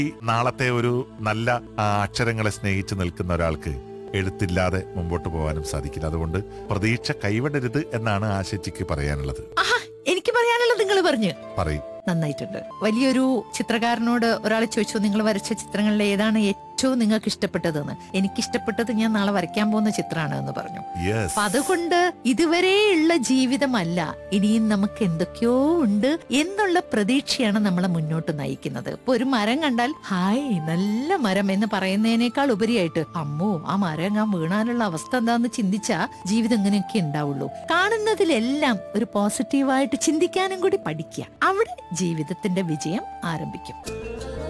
ഈ നാളത്തെ ഒരു നല്ല ആ, അക്ഷരങ്ങളെ സ്നേഹിച്ച് നിൽക്കുന്ന ഒരാൾക്ക് എഴുത്തില്ലാതെ മുമ്പോട്ട് പോകാനും സാധിക്കില്ല അതുകൊണ്ട് പ്രതീക്ഷ കൈവിടരുത് എന്നാണ് ആശച്ചിക്ക് പറയാനുള്ളത് ആഹാ എനിക്ക് പറയാനുള്ളത് നിങ്ങൾ പറഞ്ഞു പറയും നന്നായിട്ടുണ്ട് വലിയൊരു ചിത്രകാരനോട് ഒരാൾ ചോദിച്ചു നിങ്ങൾ വരച്ച ചിത്രങ്ങളിൽ ഏതാണ് ഏറ്റവും നിങ്ങൾക്ക് ഇഷ്ടപ്പെട്ടതെന്ന് എനിക്ക് ഇഷ്ടപ്പെട്ടത് ഞാൻ നാളെ വരയ്ക്കാൻ പോകുന്ന ചിത്രമാണ് എന്ന് പറഞ്ഞു യെസ് അപ്പൊ അതുകൊണ്ട് ഇതുവരെയുള്ള ജീവിതമല്ല ഇനിയും നമുക്ക് എന്തൊക്കെയോ ഉണ്ട് എന്നുള്ള പ്രതീക്ഷയാണ് നമ്മളെ മുന്നോട്ട് നയിക്കുന്നത് ഇപ്പൊ ഒരു മരം കണ്ടാൽ ഹായ് നല്ല മരം എന്ന് പറയുന്നതിനേക്കാൾ ഉപരിയായിട്ട് അമ്മോ ആ മരം ഞാൻ വീണാനുള്ള അവസ്ഥ എന്താന്ന് ചിന്തിച്ചാ ജീവിതം ഇങ്ങനെയൊക്കെ ഉണ്ടാവുള്ളൂ കാണുന്നതിലെല്ലാം ഒരു പോസിറ്റീവായിട്ട് ചിന്തിക്കാനും കൂടി പഠിക്കുക അവിടെ ജീവിതത്തിന്റെ വിജയം ആരംഭിക്കും